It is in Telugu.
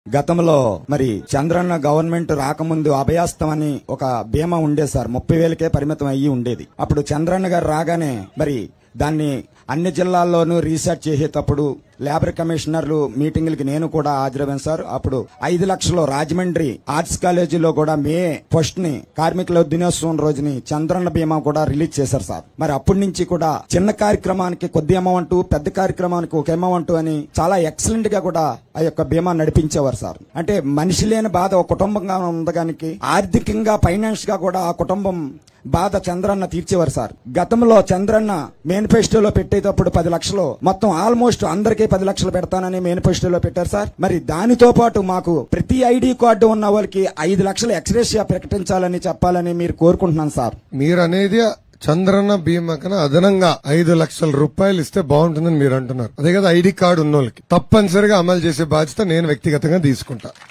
గతంలో మరి చంద్రన్న గవర్నమెంట్ రాకముందు అభయాస్తం అని ఒక బీమా ఉండేది సార్ ముప్పై వేలకే పరిమితం అయ్యి ఉండేది అప్పుడు చంద్రన్న గారు రాగానే మరి దాన్ని అన్ని జిల్లాల్లోనూ రీసెర్చ్ చేసేటప్పుడు లేబర్ కమిషనర్లు మీటింగులకి నేను కూడా హాజరయ్యాను సార్ అప్పుడు ఐదు లక్షలు రాజమండ్రి ఆర్ట్స్ కాలేజీలో కూడా మే ఫస్ట్ ని కార్మికుల దినోత్సవం రోజుని చంద్రన్న బీమా కూడా రిలీజ్ చేశారు సార్ మరి అప్పటి నుంచి కూడా చిన్న కార్యక్రమానికి కొద్ది అమౌంట్ పెద్ద కార్యక్రమానికి ఒక అమౌంట్ అని చాలా ఎక్సలెంట్ గా కూడా ఆ యొక్క బీమా నడిపించేవారు సార్ అంటే మనిషి లేని బాధ ఒక కుటుంబంగా ఉండగానికి ఆర్థికంగా ఫైనాన్స్ గా కూడా ఆ కుటుంబం బాధ చంద్రన్న తీర్చేవారు సార్ గతంలో చంద్రన్న మేనిఫెస్టోలో పెట్టేటప్పుడు పది లక్షలు మొత్తం ఆల్మోస్ట్ అందరికీ పది లక్షలు పెడతానని మేనిఫెస్టోలో పెట్టారు సార్ మరి దానితో పాటు మాకు ప్రతి ఐడి కార్డు ఉన్న వాళ్ళకి ఐదు లక్షలు ఎక్స్రేషియా ప్రకటించాలని చెప్పాలని మీరు కోరుకుంటున్నాను సార్ మీరు అనేది చంద్రన్న బీమా కన్నా అదనంగా ఐదు లక్షల రూపాయలు ఇస్తే బాగుంటుందని మీరు అంటున్నారు అదే కదా ఐడి కార్డు ఉన్న వాళ్ళకి తప్పనిసరిగా అమలు చేసే బాధ్యత నేను వ్యక్తిగతంగా తీసుకుంటా